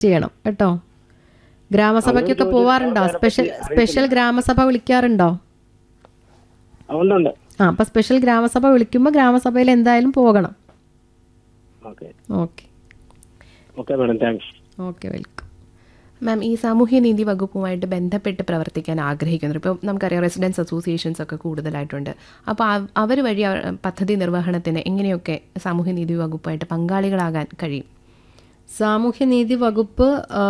ചെയ്യണം കേട്ടോ ഗ്രാമസഭയ്ക്കൊക്കെ പോവാറുണ്ടോ സ്പെഷ്യൽ സ്പെഷ്യൽ ഗ്രാമസഭ വിളിക്കാറുണ്ടോ അതുകൊണ്ടുണ്ട് ആ അപ്പൊ സ്പെഷ്യൽ ഗ്രാമസഭ വിളിക്കുമ്പോൾ ഗ്രാമസഭയിൽ എന്തായാലും പോകണം okay okay okay madam thanks okay welcome ma'am ഈ സാമൂഹ്യനീതി വകുപ്പുമായിട്ട് ബന്ധപ്പെട്ട് പ്രവർത്തിക്കാൻ ആഗ്രഹിക്കുന്നത് ഇപ്പോൾ നമുക്കറിയാം റെസിഡൻസ് അസോസിയേഷൻസ് ഒക്കെ കൂടുതലായിട്ടുണ്ട് അപ്പോൾ അവർ വഴി അവർ പദ്ധതി നിർവഹണത്തിന് എങ്ങനെയൊക്കെ സാമൂഹ്യനീതി വകുപ്പായിട്ട് പങ്കാളികളാകാൻ കഴിയും സാമൂഹ്യനീതി വകുപ്പ്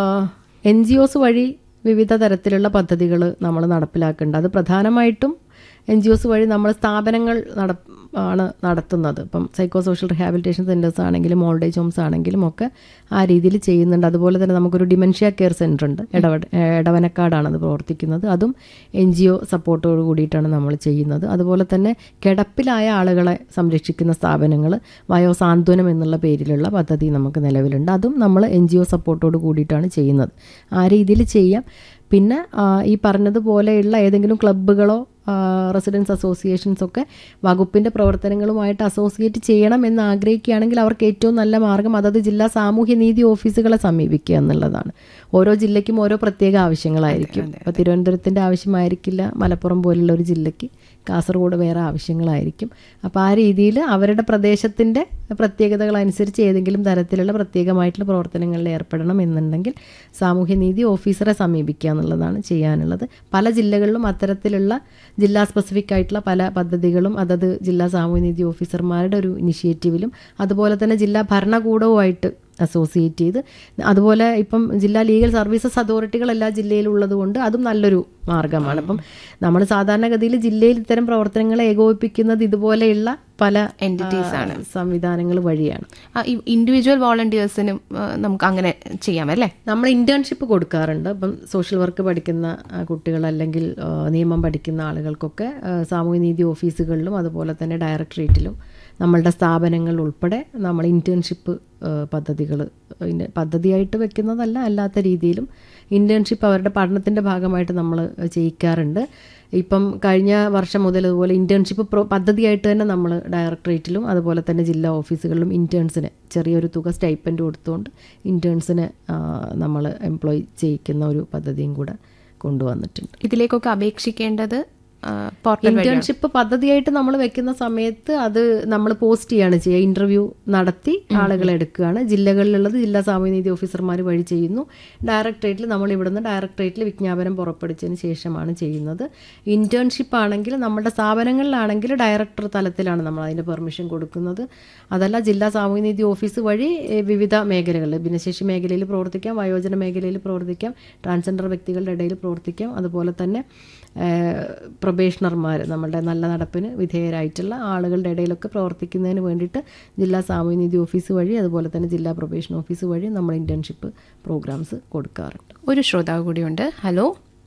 എൻ ജി ഒസ് വഴി വിവിധ തരത്തിലുള്ള പദ്ധതികൾ നമ്മൾ നടപ്പിലാക്കുന്നുണ്ട് അത് പ്രധാനമായിട്ടും എൻ ജി ഒസ് വഴി നമ്മൾ സ്ഥാപനങ്ങൾ നട ആണ് നടത്തുന്നത് ഇപ്പം സൈക്കോ സോഷ്യൽ റിഹാബിലിറ്റേഷൻ സെൻറ്റേഴ്സ് ആണെങ്കിലും ഓൾഡ് ഏജ് ഹോംസ് ആണെങ്കിലും ഒക്കെ ആ രീതിയിൽ ചെയ്യുന്നുണ്ട് അതുപോലെ തന്നെ നമുക്കൊരു ഡിമെൻഷ്യ കെയർ സെൻ്റർ ഉണ്ട് ഇടവ ഇടവനക്കാടാണ് അത് പ്രവർത്തിക്കുന്നത് അതും എൻ ജി ഒ സപ്പോർട്ടോട് കൂടിയിട്ടാണ് നമ്മൾ ചെയ്യുന്നത് അതുപോലെ തന്നെ കിടപ്പിലായ ആളുകളെ സംരക്ഷിക്കുന്ന സ്ഥാപനങ്ങൾ വയോസാന്ത്വനം എന്നുള്ള പേരിലുള്ള പദ്ധതി നമുക്ക് നിലവിലുണ്ട് അതും നമ്മൾ എൻ ജി ഒ സപ്പോർട്ടോട് കൂടിയിട്ടാണ് ചെയ്യുന്നത് ആ രീതിയിൽ ചെയ്യാം പിന്നെ ആ, ഈ പറഞ്ഞതുപോലെയുള്ള ഏതെങ്കിലും ക്ലബ്ബുകളോ റെസിഡൻസ് അസോസിയേഷൻസ് ഒക്കെ വകുപ്പിൻ്റെ പ്രവർത്തനങ്ങളുമായിട്ട് അസോസിയേറ്റ് ചെയ്യണം എന്ന് ആഗ്രഹിക്കുകയാണെങ്കിൽ അവർക്ക് ഏറ്റവും നല്ല മാർഗം അതത് ജില്ലാ സാമൂഹ്യനീതി ഓഫീസുകളെ സമീപിക്കുക എന്നുള്ളതാണ് ഓരോ ജില്ലയ്ക്കും ഓരോ പ്രത്യേക ആവശ്യങ്ങളായിരിക്കും ഇപ്പോൾ തിരുവനന്തപുരത്തിൻ്റെ ആവശ്യമായിരിക്കില്ല മലപ്പുറം പോലുള്ള ഒരു ജില്ലയ്ക്ക് കാസർഗോഡ് വേറെ ആവശ്യങ്ങളായിരിക്കും അപ്പോൾ ആ രീതിയിൽ അവരുടെ പ്രദേശത്തിൻ്റെ പ്രത്യേകതകൾ അനുസരിച്ച് ഏതെങ്കിലും തരത്തിലുള്ള പ്രത്യേകമായിട്ടുള്ള പ്രവർത്തനങ്ങളിൽ ഏർപ്പെടണം എന്നുണ്ടെങ്കിൽ സാമൂഹ്യനീതി ഓഫീസറെ സമീപിക്കുക എന്നുള്ളതാണ് ചെയ്യാനുള്ളത് പല ജില്ലകളിലും അത്തരത്തിലുള്ള ജില്ലാ സ്പെസിഫിക് ആയിട്ടുള്ള പല പദ്ധതികളും അതത് ജില്ലാ സാമൂഹ്യനീതി ഓഫീസർമാരുടെ ഒരു ഇനിഷ്യേറ്റീവിലും അതുപോലെ തന്നെ ജില്ലാ ഭരണകൂടവുമായിട്ട് അസോസിയേറ്റ് ചെയ്ത് അതുപോലെ ഇപ്പം ജില്ലാ ലീഗൽ സർവീസസ് അതോറിറ്റികൾ എല്ലാ ജില്ലയിലും ഉള്ളതുകൊണ്ട് അതും നല്ലൊരു മാർഗമാണ് അപ്പം നമ്മൾ സാധാരണഗതിയിൽ ജില്ലയിൽ ഇത്തരം പ്രവർത്തനങ്ങളെ ഏകോപിപ്പിക്കുന്നത് ഇതുപോലെയുള്ള പല Entities ആ, സംവിധാനങ്ങൾ വഴിയാണ് ഇൻഡിവിജ്വൽ വോളണ്ടിയേഴ്സിനും നമുക്ക് അങ്ങനെ ചെയ്യാം അല്ലേ നമ്മൾ ഇന്റേൺഷിപ്പ് കൊടുക്കാറുണ്ട് ഇപ്പം സോഷ്യൽ വർക്ക് പഠിക്കുന്ന ആ, കുട്ടികൾ അല്ലെങ്കിൽ ആ, നിയമം പഠിക്കുന്ന ആളുകൾക്കൊക്കെ ആ, സാമൂഹ്യനീതി ഓഫീസുകളിലും അതുപോലെ തന്നെ ഡയറക്ടറേറ്റിലും നമ്മളുടെ സ്ഥാപനങ്ങൾ ഉൾപ്പെടെ നമ്മൾ ഇന്റേൺഷിപ്പ് പദ്ധതികൾ പദ്ധതിയായിട്ട് വെക്കുന്നതല്ല അല്ലാത്ത രീതിയിലും ഇന്റേൺഷിപ്പ് അവരുടെ പഠനത്തിൻ്റെ ഭാഗമായിട്ട് നമ്മൾ ചെയ്യിക്കാറുണ്ട് ഇപ്പം കഴിഞ്ഞ വർഷം മുതൽ അതുപോലെ ഇന്റേൺഷിപ്പ് പ്രോ പദ്ധതിയായിട്ട് തന്നെ നമ്മൾ ഡയറക്ടറേറ്റിലും അതുപോലെ തന്നെ ജില്ലാ ഓഫീസുകളിലും ഇന്റേൺസിന് ചെറിയൊരു തുക സ്റ്റൈപ്പൻഡ് കൊടുത്തുകൊണ്ട് ഇന്റേൺസിനെ നമ്മൾ എംപ്ലോയ് ചെയ്യിക്കുന്ന ഒരു പദ്ധതിയും കൂടെ കൊണ്ടുവന്നിട്ടുണ്ട് ഇതിലേക്കൊക്കെ അപേക്ഷിക്കേണ്ടത് പോർട്ടൽ വഴിയാണ് ഇന്റേൺഷിപ്പ് പദ്ധതിയായിട്ട് നമ്മൾ വെക്കുന്ന സമയത്ത് അത് നമ്മൾ പോസ്റ്റ് ചെയ്യാണ് ചെയ്യുക ഇന്റർവ്യൂ നടത്തി ആളുകളെ എടുക്കുകയാണ് ജില്ലകളിലുള്ളത് ജില്ലാ സാമൂഹ്യനീതി ഓഫീസർമാർ വഴി ചെയ്യുന്നു ഡയറക്ടറേറ്റിൽ നമ്മൾ ഇവിടുന്ന് ഡയറക്ടറേറ്റിൽ വിജ്ഞാപനം പുറപ്പെടുവിച്ചതിന് ശേഷമാണ് ചെയ്യുന്നത് ഇന്റേൺഷിപ്പ് ആണെങ്കിൽ നമ്മുടെ സ്ഥാപനങ്ങളിലാണെങ്കിൽ ഡയറക്ടർ തലത്തിലാണ് നമ്മൾ അതിൻ്റെ പെർമിഷൻ കൊടുക്കുന്നത് അതല്ല ജില്ലാ സാമൂഹ്യനീതി ഓഫീസ് വഴി ഏഹ്, വിവിധ മേഖലകളിൽ ഭിന്നശേഷി മേഖലയിൽ പ്രവർത്തിക്കാം വയോജന മേഖലയിൽ പ്രവർത്തിക്കാം ട്രാൻസ്ജെൻഡർ വ്യക്തികളുടെ ഇടയിൽ പ്രവർത്തിക്കാം അതുപോലെ തന്നെ പ്രൊബേഷണർമാർ നമ്മളുടെ നല്ല നടപ്പിന് വിധേയരായിട്ടുള്ള ആളുകളുടെ ഇടയിലൊക്കെ പ്രവർത്തിക്കുന്നതിന് വേണ്ടിയിട്ട് ജില്ലാ സാമൂഹ്യനീതി ഓഫീസ് വഴി അതുപോലെ തന്നെ ജില്ലാ പ്രൊബേഷൻ ഓഫീസ് വഴി നമ്മൾ ഇന്റേൺഷിപ്പ് പ്രോഗ്രാംസ് കൊടുക്കാറുണ്ട് ഒരു ശ്രോതാവ് കൂടിയുണ്ട് ഹലോ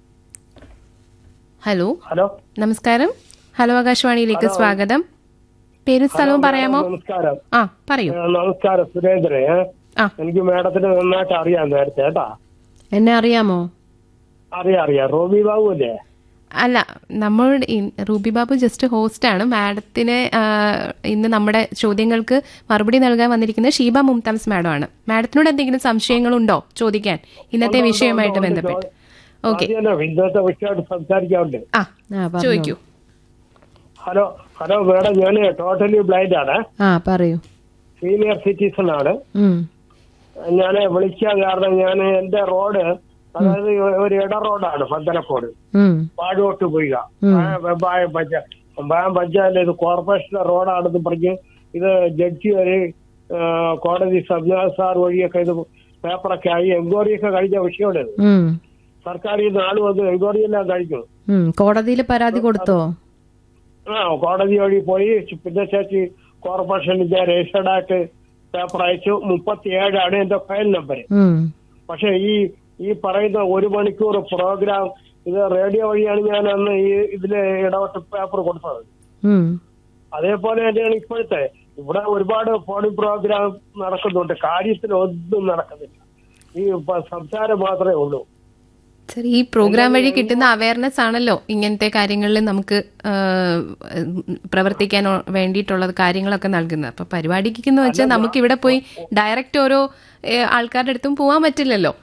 ഹലോ ഹലോ നമസ്കാരം ഹലോ ആകാശവാണിയിലേക്ക് സ്വാഗതം പേരും സ്ഥലവും പറയാമോ നമസ്കാരം ആ പറയൂ ഏ, നമസ്കാരം സുരേന്ദ്രൻ ഏ. ആ. എനിക്ക് മാഡത്തിന് നന്നായിട്ട് അറിയാം നേരത്തെ കേട്ടാ എന്നെ അറിയാമോ അറിയാം അറിയാം റോബി ബാബു അല്ലേ അല്ല നമ്മൾ ഇ- റൂബി ബാബു ജസ്റ്റ് ഹോസ്റ്റ് ആണ് മാഡത്തിന് ആ, ഇന്ന് നമ്മുടെ ചോദ്യങ്ങൾക്ക് മറുപടി നൽകാൻ വന്നിരിക്കുന്നത് ഷീബ മുംതാംസ് മാഡം ആണ് മാഡത്തിനോട് എന്തെങ്കിലും സംശയങ്ങളുണ്ടോ ചോദിക്കാൻ ഇന്നത്തെ വിഷയവുമായിട്ട് ബന്ധപ്പെട്ട് ഓക്കെ അത് തന്നെ ഇന്നത്തെ വിഷയമായിട്ട് സംസാരിക്കാറുണ്ട് ആ ആ പറഞ്ഞോ. ചോദിക്കൂ ഹലോ ഹലോ മാഡം ഞാൻ ടോട്ടലി ബ്ലൈൻഡ് ആണ് ആ പറയൂ സീനിയർ സിറ്റിസൺ ആണ് ഉം. ഞാൻ വിളിക്കാൻ കാരണം ഞാൻ എന്റെ റോഡ് അതായത് ഒരു ഇട റോഡാണ് പന്തലക്കോട് ഉം. പാടോട്ട് പോയിക വെമ്പായം പഞ്ച വെമ്പായം പഞ്ചായത്ത് ഇത് കോർപ്പറേഷൻ റോഡാണെന്ന് പറഞ്ഞ് ഇത് ജഡ്ജി വരെ ആ, കോടതി സംവിധാന സാർ വഴിയൊക്കെ ഇത് പേപ്പറൊക്കെ ആയി എൻക്വയറി ഒക്കെ കഴിഞ്ഞ വിഷയമാണ് ഇത്. ഉം. സർക്കാരിൽ നിന്ന് ആള് വന്ന് എൻക്വയറി എല്ലാം കഴിഞ്ഞു ഉം. കോടതിയിൽ പരാതി കൊടുത്തോ ആ കോടതി വഴി പോയി പിന്നെ ചേച്ചി കോർപ്പറേഷനിന്റെ രജിസ്റ്റേർഡ് ആയിട്ട് പേപ്പർ അയച്ചു മുപ്പത്തിയേഴാണ് എന്റെ ഫയൽ നമ്പർ ഉം. പക്ഷെ ഈ ഈ പറയുന്ന ഒരു മണിക്കൂർ പ്രോഗ്രാം ഇത് റേഡിയോ വഴിയാണ് ഞാൻ അന്ന് ഈ ഇതില് ഇടപെട്ട് പേപ്പർ കൊടുത്തത് ഉം. അതേപോലെ തന്നെയാണ് ഇപ്പോഴത്തെ ഇവിടെ ഒരുപാട് ഫോണിംഗ് പ്രോഗ്രാം നടക്കുന്നുണ്ട് കാര്യത്തിൽ ഒന്നും നടക്കുന്നില്ല ഈ പ- സംസാരം മാത്രമേ ഉള്ളൂ സർ ഈ പ്രോഗ്രാം വഴി കിട്ടുന്ന അവയർനെസ് ആണല്ലോ ഇങ്ങനത്തെ കാര്യങ്ങളിൽ നമുക്ക് ആ, പ്രവർത്തിക്കാൻ വേണ്ടിയിട്ടുള്ള കാര്യങ്ങളൊക്കെ നൽകുന്നത് അപ്പൊ പരിപാടിക്ക് എന്ന് വെച്ചാൽ നമുക്ക് ഇവിടെ പോയി ഡയറക്റ്റ് ഓരോ ഏ, ആൾക്കാരുടെ അടുത്തും പോകാൻ പറ്റില്ലല്ലോ